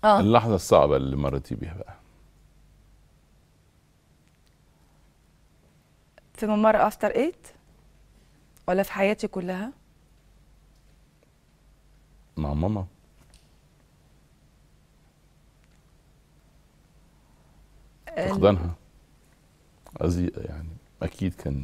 اه اللحظه الصعبه اللي مريتي بيها بقى في ممر افتر ايت ولا في حياتي كلها مع ماما فقدانها قصدي يعني اكيد كان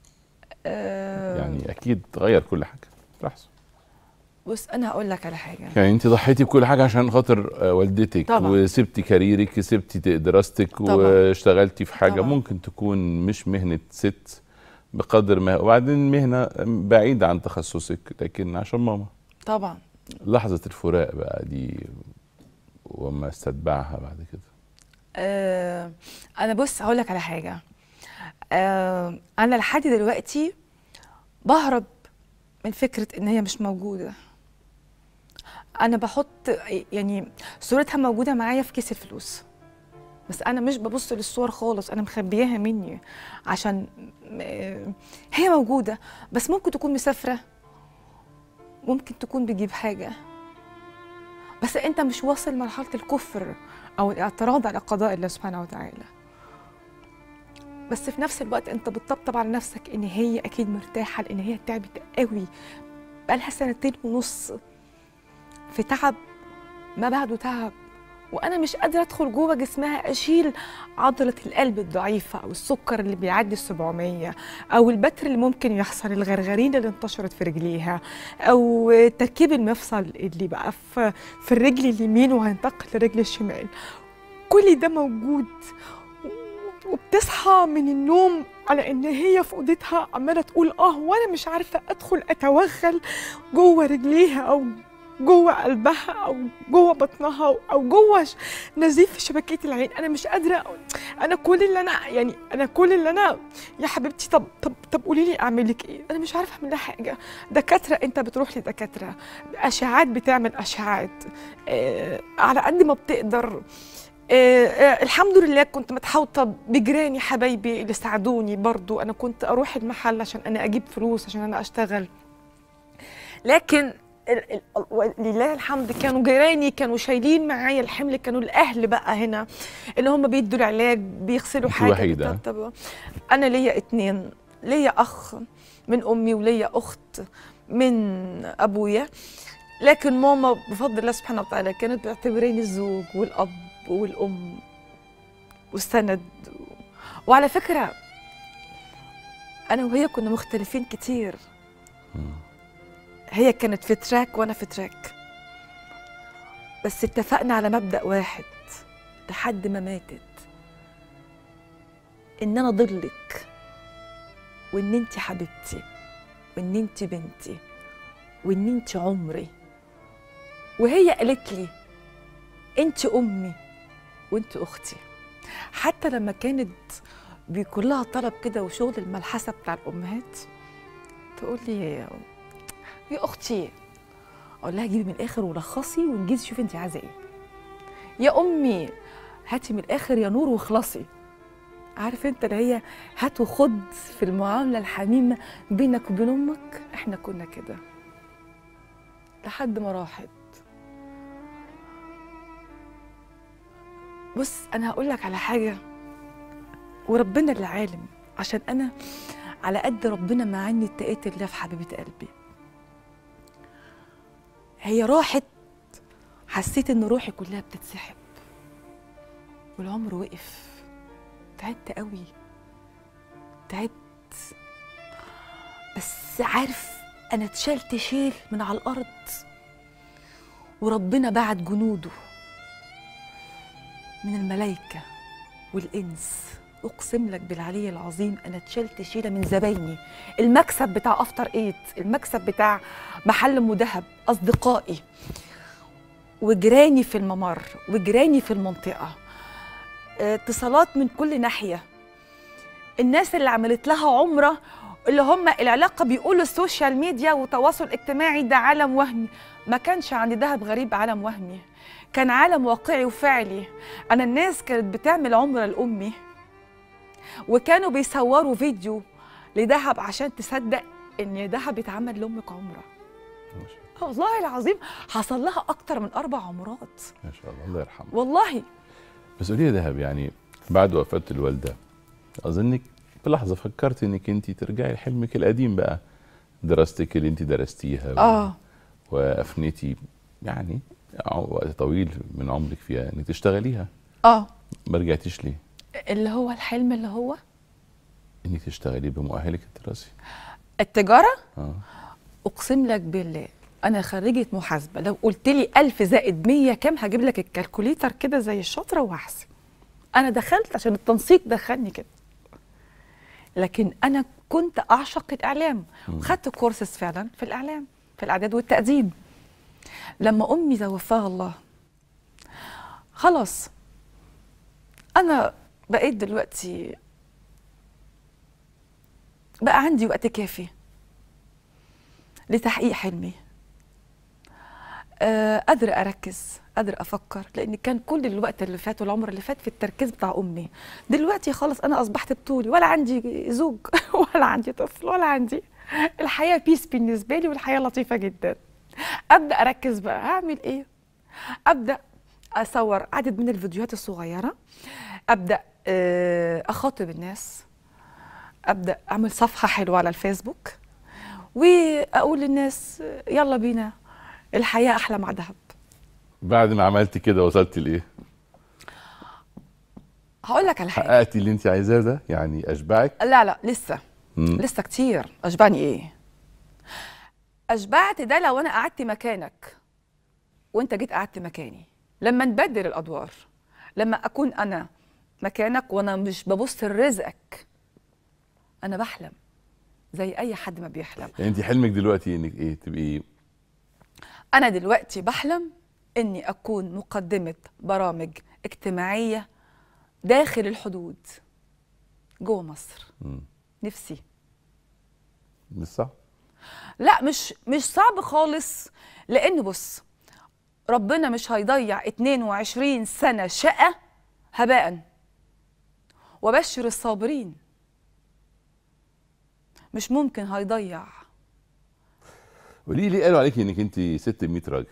آه يعني اكيد غير كل حاجه لحظه بص انا هقول لك على حاجه يعني انت ضحيتي بكل حاجه عشان خاطر آه، والدتك طبعا. وسبتي كاريرك سبتي دراستك طبعا. واشتغلتي في حاجه طبعا. ممكن تكون مش مهنه ست بقدر ما وبعدين مهنه بعيده عن تخصصك لكن عشان ماما طبعا لحظه الفراق بقى دي وما استتبعها بعد كده آه انا بص هقول لك على حاجه آه انا لحد دلوقتي بهرب من فكره ان هي مش موجوده انا بحط يعني صورتها موجوده معايا في كيس الفلوس بس انا مش ببص للصور خالص انا مخبياها مني عشان آه، هي موجوده بس ممكن تكون مسافره ممكن تكون بتجيب حاجه بس انت مش واصل مرحله الكفر او الاعتراض على قضاء الله سبحانه وتعالى بس في نفس الوقت انت بتطبطب على نفسك ان هي اكيد مرتاحه لان هي تعبت قوي بقالها سنتين ونص في تعب ما بعده تعب وانا مش قادره ادخل جوه جسمها اشيل عضله القلب الضعيفه او السكر اللي بيعدي ال 700 او البتر اللي ممكن يحصل الغرغرين اللي انتشرت في رجليها او تركيب المفصل اللي بقى في في الرجل اليمين وهينتقل للرجل الشمال كل ده موجود وبتصحى من النوم على ان هي في اوضتها عماله تقول اه وانا مش عارفه ادخل اتوغل جوه رجليها او جوه قلبها او جوه بطنها او جوه ش- نزيف شبكيه العين انا مش قادره أقول- انا كل اللي انا يعني انا كل اللي انا يا حبيبتي طب طب طب قولي لي اعمل لك ايه انا مش عارفه اعمل لها حاجه دكاتره انت بتروح لدكاتره اشعاعات بتعمل اشعاعات آه على قد ما بتقدر آه آه الحمد لله كنت متحوطه بجيراني حبايبي اللي ساعدوني برضو انا كنت اروح المحل عشان انا اجيب فلوس عشان انا اشتغل لكن ال- ال- ال- لله الحمد كانوا جيراني كانوا شايلين معايا الحمل كانوا الاهل بقى هنا اللي هم بيدوا العلاج بيغسلوا أنت حاجه وحيدة. بيطبطبوا. انا ليا اتنين ليا اخ من امي وليا اخت من ابويا لكن ماما بفضل الله سبحانه وتعالى كانت بتعتبريني الزوج والاب والام والسند وعلى فكره انا وهي كنا مختلفين كتير هي كانت في تراك وانا في تراك بس اتفقنا على مبدأ واحد لحد ما ماتت ان انا ضلك وان انت حبيبتي وان انت بنتي وان انت عمري وهي قالت لي انت امي وانت اختي حتى لما كانت بيكون لها طلب كده وشغل الملحسه بتاع الامهات تقول لي يا اختي اقول لها جيبي من الاخر ولخصي وانجزي شوفي انت عايزه ايه يا امي هاتي من الاخر يا نور واخلصي عارف انت اللي هي هات وخد في المعامله الحميمه بينك وبين امك احنا كنا كده لحد ما راحت بص انا هقول لك على حاجه وربنا اللي عالم عشان انا على قد ربنا معني اتقيت الله في حبيبه قلبي هي راحت حسيت ان روحي كلها بتتسحب والعمر وقف تعبت قوي تعبت بس عارف انا اتشلت شيل من على الارض وربنا بعت جنوده من الملائكه والانس اقسم لك بالعلي العظيم انا اتشلت شيله من زبايني المكسب بتاع افتر ايت المكسب بتاع محل ام دهب اصدقائي وجيراني في الممر وجيراني في المنطقه اه، اتصالات من كل ناحيه الناس اللي عملت لها عمره اللي هم العلاقه بيقولوا السوشيال ميديا والتواصل الاجتماعي ده عالم وهمي ما كانش عند دهب غريب عالم وهمي كان عالم واقعي وفعلي انا الناس كانت بتعمل عمره لامي وكانوا بيصوروا فيديو لدهب عشان تصدق ان دهب اتعمل لامك عمره والله العظيم حصل لها اكتر من اربع عمرات ما شاء الله الله يرحمه والله بس قولي يا دهب يعني بعد وفاه الوالده اظنك في لحظه فكرت انك انت ترجعي لحلمك القديم بقى دراستك اللي انت درستيها و- اه وافنيتي يعني وقت طويل من عمرك فيها انك تشتغليها اه ما رجعتيش ليه؟ اللي هو الحلم اللي هو انك تشتغلي بمؤهلك الدراسي التجاره اه اقسم لك بالله انا خريجه محاسبه لو قلت لي 1000 زائد 100 كام هجيب لك الكالكوليتر كده زي الشاطره وهحسب انا دخلت عشان التنسيق دخلني كده لكن انا كنت اعشق الاعلام وخدت كورسز فعلا في الاعلام في الاعداد والتقديم لما امي توفاها الله خلاص انا بقيت دلوقتي بقى عندي وقت كافي لتحقيق حلمي آه، قادرة أركز قادرة أفكر لأن كان كل الوقت اللي فات والعمر اللي فات في التركيز بتاع أمي دلوقتي خلاص أنا أصبحت بطولي ولا عندي زوج ولا عندي طفل ولا عندي الحياة بيس بالنسبة لي والحياة لطيفة جدا أبدأ أركز بقى هعمل إيه أبدأ أصور عدد من الفيديوهات الصغيرة أبدأ آه، أخاطب الناس أبدأ أعمل صفحة حلوة على الفيسبوك واقول للناس يلا بينا الحياه احلى مع دهب بعد ما عملتي كده وصلتي لايه؟ هقول لك على حاجه حققتي اللي انت عايزاه ده؟ يعني اشبعك؟ لا لا لسه مم. لسه كتير اشبعني ايه اشبعت ده لو انا قعدت مكانك وانت جيت قعدت مكاني لما نبدل الادوار لما اكون انا مكانك وانا مش ببص لرزقك انا بحلم زي اي حد ما بيحلم يعني انت حلمك دلوقتي انك ايه؟ تبقي أنا دلوقتي بحلم إني أكون مقدمة برامج اجتماعية داخل الحدود جوه مصر مم. نفسي مش صح؟ لا مش مش صعب خالص لأن بص ربنا مش هيضيع 22 سنة شقة هباء وبشر الصابرين مش ممكن هيضيع قولي لي قالوا عليكي انك انت ست 100 راجل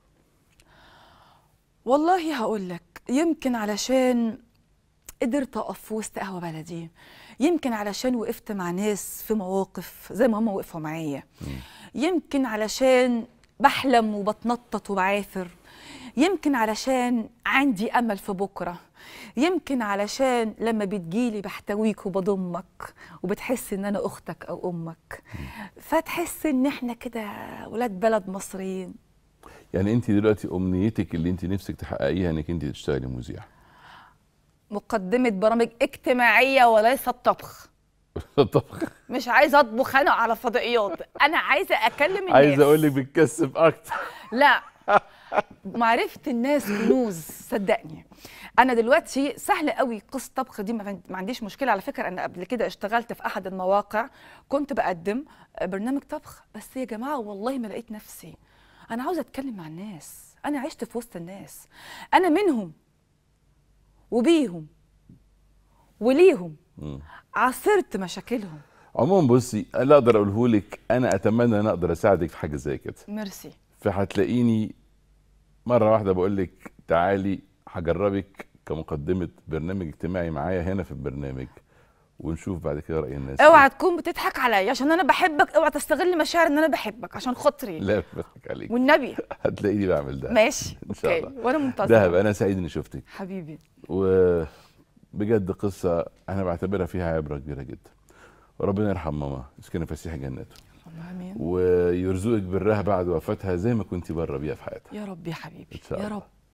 والله هقول لك يمكن علشان قدرت اقف في وسط قهوه بلدي يمكن علشان وقفت مع ناس في مواقف زي ما هم وقفوا معايا يمكن علشان بحلم وبتنطط وبعافر يمكن علشان عندي امل في بكره يمكن علشان لما بتجيلي بحتويك وبضمك وبتحس ان انا اختك او امك فتحس ان احنا كده ولاد بلد مصريين يعني انت دلوقتي امنيتك اللي انت نفسك تحققيها انك انت تشتغلي مذيع مقدمة برامج اجتماعية وليس طبخ طبخ مش عايزة أطبخ أنا على فضائيات أنا عايزة أكلم الناس عايز اقول لك بتكسب اكتر لا معرفة الناس كنوز صدقني أنا دلوقتي سهل قوي قصة طبخ دي ما ما عنديش مشكلة على فكرة أنا قبل كده اشتغلت في أحد المواقع كنت بقدم برنامج طبخ بس يا جماعة والله ما لقيت نفسي أنا عاوزة أتكلم مع الناس أنا عشت في وسط الناس أنا منهم وبيهم وليهم مم. عاصرت مشاكلهم عموما بصي اللي اقدر اقوله لك انا اتمنى ان اقدر اساعدك في حاجه زي كده ميرسي فهتلاقيني مره واحده بقول لك تعالي هجربك كمقدمه برنامج اجتماعي معايا هنا في البرنامج ونشوف بعد كده راي الناس اوعى تكون بتضحك عليا عشان انا بحبك اوعى تستغل مشاعر ان انا بحبك عشان خاطري لا مش بضحك عليك والنبي هتلاقيني بعمل ده ماشي إن شاء اوكي الله. وانا منتظره دهب انا سعيد اني شفتك حبيبي وبجد قصه انا بعتبرها فيها عبره كبيره جدا وربنا يرحم ماما مسكينه فسيح جناته اللهم امين ويرزقك برها بعد وفاتها زي ما كنت بره بيها في حياتها يا رب يا حبيبي إن شاء يا الله. رب